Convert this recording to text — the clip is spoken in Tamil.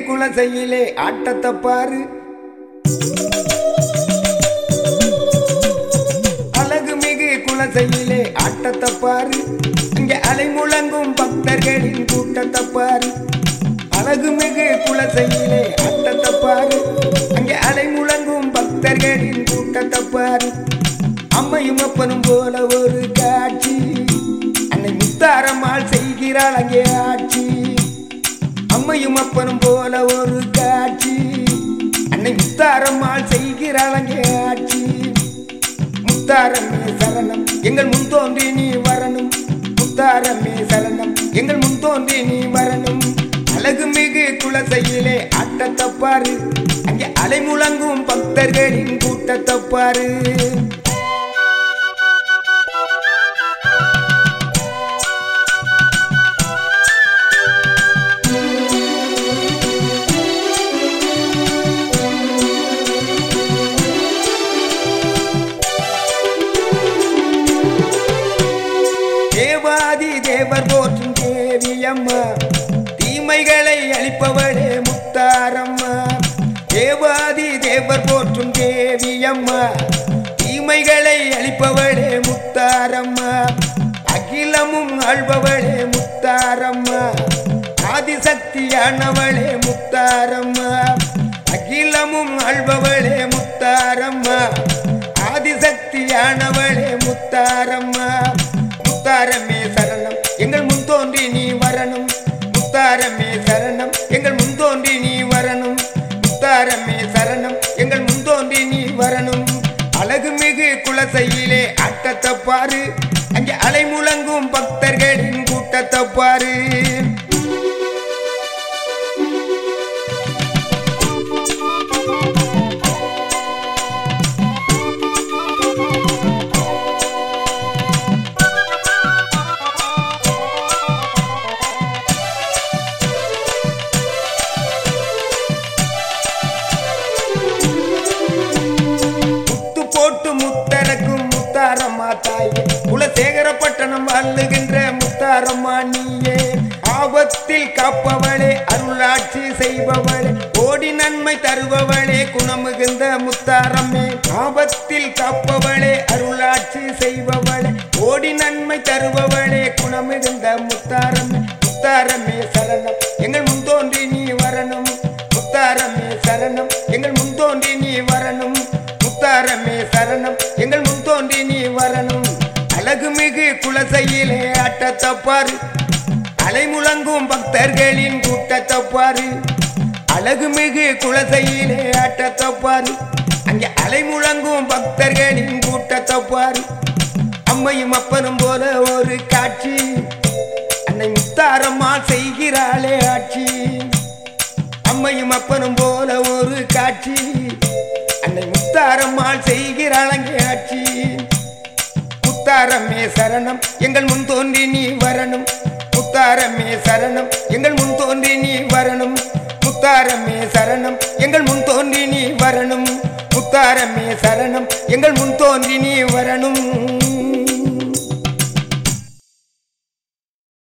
குலசையிலே ஆட்டத்தை பாரு அழகு மிகு குலசையிலே ஆட்டத்தை பாரு இங்கே அலை முழங்கும் பக்தர்களின் கூட்டத்தை பாரு அழகு மிகு குலசையிலே ஆட்டத்தை பாரு அங்கே அலை முழங்கும் பக்தர்களின் கூட்டத்தை பாரு அம்மையும் அப்பனும் போல ஒரு காட்சி அன்னை முத்தாரம்மாள் செய்கிறாள் அங்கே ஆட்சி அம்மையும் அப்பனும் போல ஒரு காட்சி அன்னை முத்தாரம்மாள் செய்கிறாள் அங்கே ஆட்சி முத்தாரமே சரணம் எங்கள் முன் தோன்றி நீ வரணும் முத்தாரமே சரணம் எங்கள் முன் தோன்றி நீ வரணும் அழகு மிகு குலசையிலே ஆட்டத்தை பாரு அங்கே அலை முழங்கும் பக்தர்களின் கூட்டத்தை பாரு தேவாதி தேவர் போற்றும் தேவியம்மா தீமைகளை அழிப்பவளே முத்தாரம்மா தேவாதி தேவர் போற்றும் தேவியம்மா தீமைகளை அழிப்பவளே முத்தாரம்மா அகிலமும் ஆள்பவளே முத்தாரம்மா ஆதிசக்தியானவளே முத்தாரம்மா அகிலமும் ஆள்பவளே முத்தாரம்மா ஆதிசக்தியானவளே முத்தாரம்மா முத்தாரமே சரணம் எங்கள் முன் தோன்றி நீ வரணும் முத்தாரமே சரணம் எங்கள் முன் தோன்றி நீ வரணும் முத்தாரமே சரணம் எங்கள் முன் தோன்றி நீ வரணும் அழகு மிகு குலசையிலே ஆட்டத்தை பாரு அங்கே அலை முழங்கும் பக்தர்களின் கூட்டத்தை பாரு முத்து போட்டு முத்தரக்கும் முத்தாரம்மா தாயே குலசேகரப்பட்டணம் வாழுகின்ற முத்தாரம்மா நீயே ஆபத்தில் காப்பவளே அருளாட்சி செய்பவளே கோடி நன்மை தருபவளே குணமிகுந்த முத்தாரம்மே ஆபத்தில் காப்பவளே அருளாட்சி செய்பவளே கோடி நன்மை தருபவளே குணமிகுந்த முத்தாரம்மே முத்தாரமே சரணம் எங்கள் முன் தோன்றி நீ வரணும் முத்தாரமே சரணம் எங்கள் முன் தோன்றி நீ வரணும் முத்தாரமே சரணம் எங்கள் முன் தோன்றி நீ வரணும் அழகு மிகு குலசையிலே ஆட்டத்தை பாரு அலை முழங்கும் பக்தர்களின் கூட்டத்தை பாரு அழகு மிகு குலசையிலே ஆட்டத்தை பாரு அங்கே அலை முழங்கும் பக்தர்களின் கூட்டத்தை பாரு அம்மையும் அப்பனும் போல ஒரு காட்சி அன்னை முத்தாரம்மா செய்கிறாளே ஆட்சி அம்மையும் அப்பனும் போல ஒரு காட்சி அன்னை முத்தாரம்மாள் செய்கிறாள் அங்கே ஆட்சி முத்தாரமே சரணம் எங்கள் முன் தோன்றி நீ வரணும் முத்தாரமே சரணம் எங்கள் முன் தோன்றி நீ வரணும் முத்தாரமே சரணம் எங்கள் முன் தோன்றி நீ வரணும் முத்தாரமே சரணம் எங்கள் முன் தோன்றி நீ வரணும்